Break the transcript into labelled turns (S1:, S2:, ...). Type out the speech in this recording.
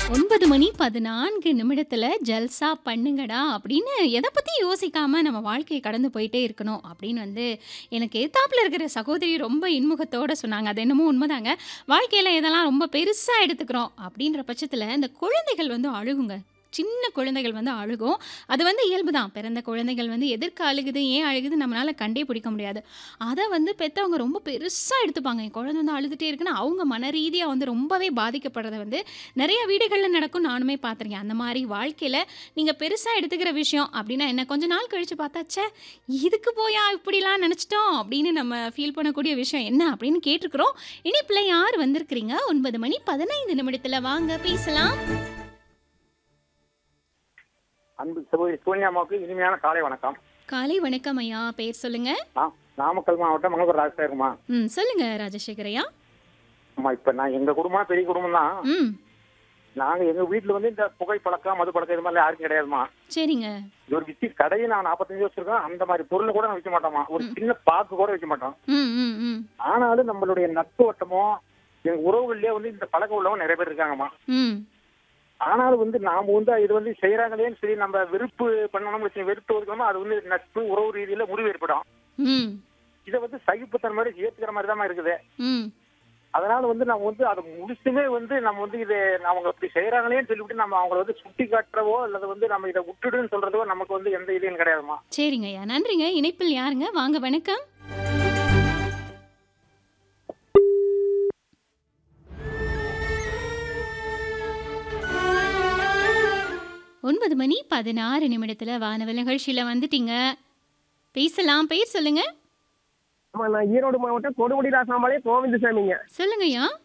S1: 9 மணி 14 நிமிடத்துல ஜல்சா பண்ணுங்கடா அப்படின்னு எதை பத்தி யோசிக்காம நம்ம வாழ்க்கையை கடந்து போயிட்டே இருக்கணும் அப்படின்னு வந்து எனக்கு எதிர்த்தாப்புல இருக்கிற சகோதரி ரொம்ப இன்முகத்தோட சொன்னாங்க அது என்னமோ உண்மைதாங்க வாழ்க்கையில இதெல்லாம் ரொம்ப பெருசா எடுத்துக்கிறோம் அப்படின்ற பட்சத்துல இந்த குழந்தைகள் வந்து அழுகுங்க சின்ன குழந்தைகள் வந்து அழுகும் அது வந்து இயல்பு தான் பிறந்த குழந்தைகள் வந்து எதற்கு அழுகுது ஏன் அழுகுது நம்மளால கண்டே பிடிக்க முடியாது அதை வந்து பெற்றவங்க ரொம்ப பெருசாக எடுத்துப்பாங்க என் குழந்தை வந்து அழுதுகிட்டே இருக்குன்னு அவங்க மன ரீதியாக வந்து ரொம்பவே பாதிக்கப்படுறத வந்து நிறைய வீடுகளில் நடக்கும் நானுமே பார்த்துருக்கேன் அந்த மாதிரி வாழ்க்கையில் நீங்கள் பெருசாக எடுத்துக்கிற விஷயம் அப்படின்னா என்ன கொஞ்ச நாள் கழித்து பார்த்தாச்சே இதுக்கு போயா இப்படிலாம் நினச்சிட்டோம் அப்படின்னு நம்ம ஃபீல் பண்ணக்கூடிய விஷயம் என்ன அப்படின்னு கேட்டிருக்கிறோம் இனிப்பில் யார் வந்திருக்கிறீங்க ஒன்பது மணி பதினைந்து நிமிடத்தில் வாங்க பேசலாம்
S2: அன்பு சகோதரி சோனியாமாவுக்கு இனிமையான காலை வணக்கம்
S1: காலை வணக்கம் ஐயா பேர் சொல்லுங்க
S2: நான் நாமக்கல் மாவட்டம் மங்களபுரம் ராஜசேகரமா
S1: ம் சொல்லுங்க ராஜசேகரையா
S2: அம்மா இப்ப நான் எங்க குடும்பம் பெரிய குடும்பம் தான்
S1: ம்
S2: நாங்க எங்க வீட்டுல வந்து இந்த புகை பழக்கம் மது பழக்கம் இது மாதிரி யாருக்கும் கிடையாதுமா
S1: சரிங்க
S2: இது ஒரு வித்தி கடையை நான் நாற்பத்தஞ்சு வச்சிருக்கோம் அந்த மாதிரி பொருள் கூட நான் வைக்க மாட்டோமா ஒரு சின்ன பாக்கு கூட வைக்க மாட்டோம்
S1: ம் ம் ம்
S2: ஆனாலும் நம்மளுடைய நட்பு வட்டமோ எங்க உறவுகள்லயே வந்து இந்த பழக்கம் உள்ளவங்க நிறைய பேர் இருக்காங்கம்மா
S1: ம்
S2: ஆனாலும் வந்து நாம வந்து இது வந்து செய்யறாங்களேன்னு சொல்லி நம்ம வெறுப்பு பண்ணணும் வச்சு வெறுப்பு ஒதுக்கணுமோ அது வந்து நட்பு உறவு ரீதியில முடிவு ஏற்படும்
S1: ம்
S2: இதை வந்து சகிப்புத்தன்மை ஏத்துக்கிற மாதிரி தான் இருக்குது
S1: ம்
S2: அதனால வந்து நம்ம வந்து அதை முடிச்சுமே வந்து நம்ம வந்து இது அவங்க இப்படி செய்யறாங்களேன்னு சொல்லிவிட்டு நம்ம அவங்கள வந்து சுட்டி காட்டுறவோ அல்லது வந்து நம்ம இதை விட்டுடுன்னு சொல்றதோ நமக்கு வந்து எந்த இதையும் கிடையாதுமா
S1: சரிங்க ஐயா நன்றிங்க இணைப்பில் யாருங்க வாங்க வணக்கம் ஒன்பது மணி பதினாறு நிமிடத்துல வானவல் நிகழ்ச்சியில வந்துட்டீங்க பேசலாம் பேர் சொல்லுங்க
S3: ஆமா நான் ஈரோடு மாவட்டம் கொடுமுடி ராசாமலை கோவிந்தசாமிங்க
S1: சொல்லுங்க ஐயா